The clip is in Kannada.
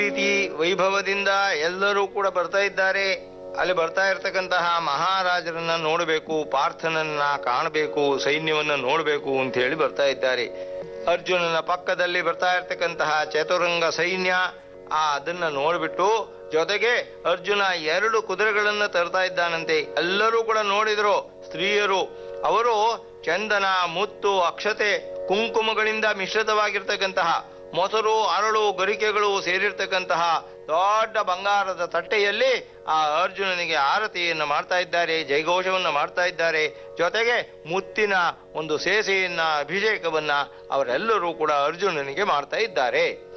ರೀತಿ ವೈಭವದಿಂದ ಎಲ್ಲರೂ ಕೂಡ ಬರ್ತಾ ಇದ್ದಾರೆ ಅಲ್ಲಿ ಬರ್ತಾ ಇರ್ತಕ್ಕಂತಹ ಮಹಾರಾಜರನ್ನ ನೋಡಬೇಕು ಪಾರ್ಥನನ್ನ ಕಾಣಬೇಕು ಸೈನ್ಯವನ್ನ ನೋಡಬೇಕು ಅಂತ ಹೇಳಿ ಬರ್ತಾ ಇದ್ದಾರೆ ಅರ್ಜುನನ ಪಕ್ಕದಲ್ಲಿ ಬರ್ತಾ ಇರ್ತಕ್ಕಂತಹ ಚತುರಂಗ ಸೈನ್ಯ ಆ ಅದನ್ನ ನೋಡ್ಬಿಟ್ಟು ಜೊತೆಗೆ ಅರ್ಜುನ ಎರಡು ಕುದುರೆಗಳನ್ನ ತರ್ತಾ ಇದ್ದಾನಂತೆ ಎಲ್ಲರೂ ಕೂಡ ನೋಡಿದ್ರು ಸ್ತ್ರೀಯರು ಅವರು ಚಂದನ ಮುತ್ತು ಅಕ್ಷತೆ ಕುಂಕುಮಗಳಿಂದ ಮಿಶ್ರಿತವಾಗಿರ್ತಕ್ಕಂತಹ ಮೊಸರು ಅರಳು ಗರಿಕೆಗಳು ಸೇರಿರ್ತಕ್ಕಂತಹ ದೊಡ್ಡ ಬಂಗಾರದ ತಟ್ಟೆಯಲ್ಲಿ ಆ ಅರ್ಜುನನಿಗೆ ಆರತಿಯನ್ನ ಮಾಡ್ತಾ ಇದ್ದಾರೆ ಜಯಘೋಷವನ್ನ ಮಾಡ್ತಾ ಇದ್ದಾರೆ ಜೊತೆಗೆ ಮುತ್ತಿನ ಒಂದು ಸೇಸೆಯನ್ನ ಅಭಿಷೇಕವನ್ನ ಅವರೆಲ್ಲರೂ ಕೂಡ ಅರ್ಜುನನಿಗೆ ಮಾಡ್ತಾ ಇದ್ದಾರೆ